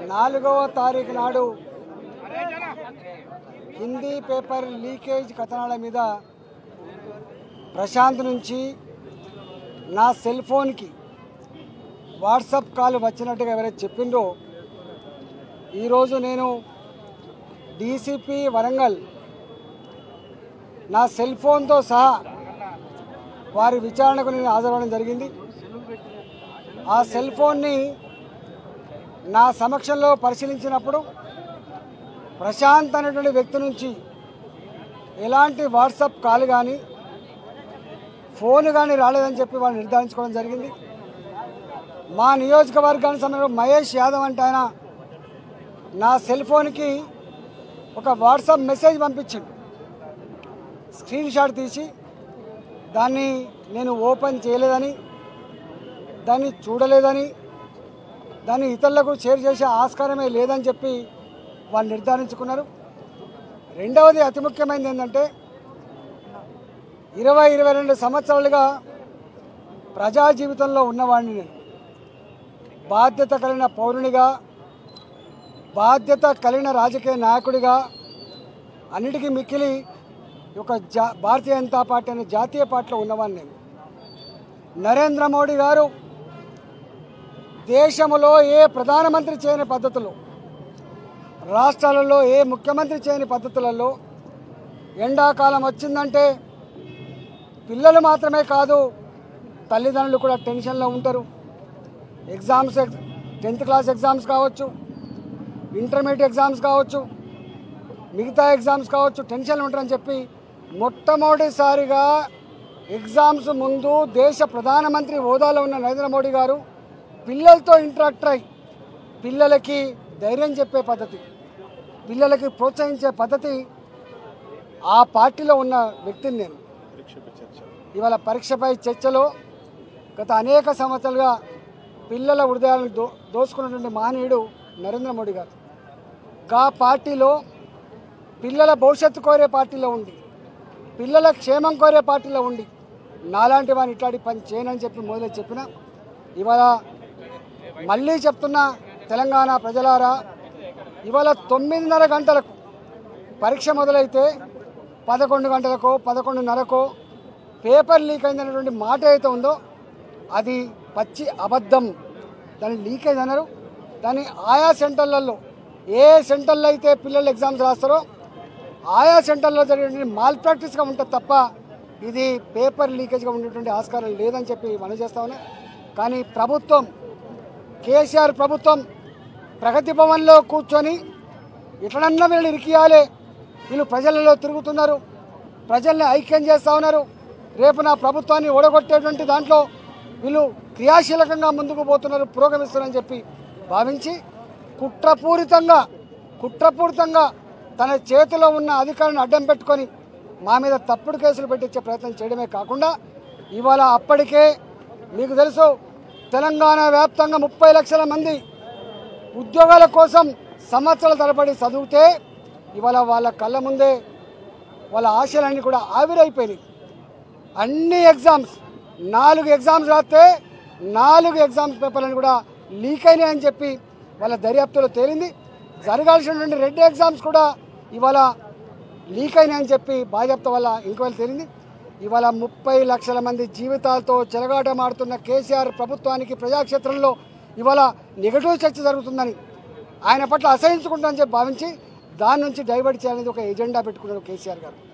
నాలుగవ తారీఖు నాడు హిందీ పేపర్ లీకేజ్ కథనాల మీద ప్రశాంత్ నుంచి నా సెల్ ఫోన్కి వాట్సాప్ కాల్ వచ్చినట్టుగా ఎవరైతే చెప్పిండ్రో ఈరోజు నేను డీసీపీ వరంగల్ నా సెల్ ఫోన్తో సహా వారి విచారణకు నేను హాజరవడం జరిగింది ఆ సెల్ ఫోన్ని నా సమక్షంలో పరిశీలించినప్పుడు ప్రశాంత్ అనేటువంటి వ్యక్తి నుంచి ఎలాంటి వాట్సాప్ కాల్ కానీ ఫోన్ కానీ రాలేదని చెప్పి వాళ్ళు నిర్ధారించుకోవడం జరిగింది మా నియోజకవర్గానికి సంబంధించిన మహేష్ యాదవ్ అంటే ఆయన నా సెల్ ఫోన్కి ఒక వాట్సాప్ మెసేజ్ పంపించిండు స్క్రీన్ షాట్ తీసి దాన్ని నేను ఓపెన్ చేయలేదని దాన్ని చూడలేదని దాన్ని ఇతరులకు షేర్ చేసే ఆస్కారమే లేదని చెప్పి వాళ్ళు నిర్ధారించుకున్నారు రెండవది అతి ముఖ్యమైనది ఏంటంటే ఇరవై ఇరవై రెండు సంవత్సరాలుగా ప్రజా జీవితంలో ఉన్నవాడిని నేను బాధ్యత కలిగిన పౌరునిగా బాధ్యత కలిగిన రాజకీయ నాయకుడిగా అన్నిటికీ మిక్కిలి ఒక జా భారతీయ జనతా పార్టీ అనే జాతీయ పార్టీలో ఉన్నవాడిని నేను నరేంద్ర మోడీ గారు దేశంలో ఏ ప్రధానమంత్రి చేయని పద్ధతులు రాష్ట్రాలలో ఏ ముఖ్యమంత్రి చేయని పద్ధతులలో ఎండాకాలం వచ్చిందంటే పిల్లలు మాత్రమే కాదు తల్లిదండ్రులు కూడా టెన్షన్లో ఉంటారు ఎగ్జామ్స్ టెన్త్ క్లాస్ ఎగ్జామ్స్ కావచ్చు ఇంటర్మీడియట్ ఎగ్జామ్స్ కావచ్చు మిగతా ఎగ్జామ్స్ కావచ్చు టెన్షన్లు ఉంటారని చెప్పి మొట్టమొదటిసారిగా ఎగ్జామ్స్ ముందు దేశ ప్రధానమంత్రి హోదాలో ఉన్న నరేంద్ర మోడీ గారు పిల్లలతో ఇంటరాక్ట్ అయి పిల్లలకి ధైర్యం చెప్పే పద్ధతి పిల్లలకి ప్రోత్సహించే పద్ధతి ఆ పార్టీలో ఉన్న వ్యక్తిని నేను ఇవాళ పరీక్షపై చర్చలో గత అనేక సంవత్సరాలుగా పిల్లల హృదయాలను దో దోసుకున్నటువంటి మహనీయుడు నరేంద్ర మోడీ గారు గా పార్టీలో పిల్లల భవిష్యత్తు కోరే పార్టీలో ఉండి పిల్లల క్షేమం కోరే పార్టీలో ఉండి నాలాంటి వాడిని ఇట్లాంటి పని చేయనని చెప్పి మొదలు చెప్పిన ఇవాళ మళ్ళీ చెప్తున్నా తెలంగాణ ప్రజలారా ఇవాళ తొమ్మిదిన్నర గంటలకు పరీక్ష మొదలైతే పదకొండు గంటలకో పదకొండున్నరకో పేపర్ లీక్ అయిందనేటువంటి మాట అయితే ఉందో అది పచ్చి అబద్ధం దాన్ని లీకేజ్ అన్నారు దాన్ని ఆయా సెంటర్లలో ఏ సెంటర్లో అయితే పిల్లలు ఎగ్జామ్స్ రాస్తారో ఆయా సెంటర్లో జరిగే మాల్ ప్రాక్టీస్గా ఉంటుంది తప్ప ఇది పేపర్ లీకేజ్గా ఉండేటువంటి ఆస్కారం లేదని చెప్పి మనం చేస్తా ఉన్నా కానీ ప్రభుత్వం కేసీఆర్ ప్రభుత్వం ప్రగతి భవన్లో కూర్చొని ఎట్లనన్నా వీళ్ళని ఇరికియాలి వీళ్ళు ప్రజలలో తిరుగుతున్నారు ప్రజల్ని ఐక్యం చేస్తూ ఉన్నారు రేపు నా ప్రభుత్వాన్ని ఓడగొట్టేటువంటి దాంట్లో వీళ్ళు క్రియాశీలకంగా ముందుకు పోతున్నారు పురోగమిస్తున్నారని చెప్పి భావించి కుట్రపూరితంగా కుట్రపూరితంగా తన చేతిలో ఉన్న అధికారాన్ని అడ్డం పెట్టుకొని మా మీద తప్పుడు కేసులు పెట్టించే ప్రయత్నం చేయడమే కాకుండా ఇవాళ అప్పటికే మీకు తెలుసు తెలంగాణ వ్యాప్తంగా ముప్పై లక్షల మంది ఉద్యోగాల కోసం సంవత్సరాల తరబడి చదివితే ఇవాళ వాళ్ళ కళ్ళ ముందే వాళ్ళ ఆశలన్నీ కూడా ఆవిరైపోయినాయి అన్ని ఎగ్జామ్స్ నాలుగు ఎగ్జామ్స్ రాస్తే నాలుగు ఎగ్జామ్స్ పేపర్లను కూడా లీక్ అయినాయని చెప్పి వాళ్ళ దర్యాప్తులో తేలింది జరగాల్సినటువంటి రెండు ఎగ్జామ్స్ కూడా ఇవాళ లీక్ అయినాయని చెప్పి బాధ్యత వల్ల ఎంక్వైరీ తేలింది ఇవాళ ముప్పై లక్షల మంది జీవితాలతో చెలగాటమాడుతున్న కేసీఆర్ ప్రభుత్వానికి ప్రజాక్షేత్రంలో ఇవాళ నెగటివ్ చర్చ జరుగుతుందని ఆయన పట్ల అసహించుకుంటానని చెప్పి భావించి దాని నుంచి డైవర్ట్ చేయాలనేది ఒక ఎజెండా పెట్టుకున్నారు కేసీఆర్ గారు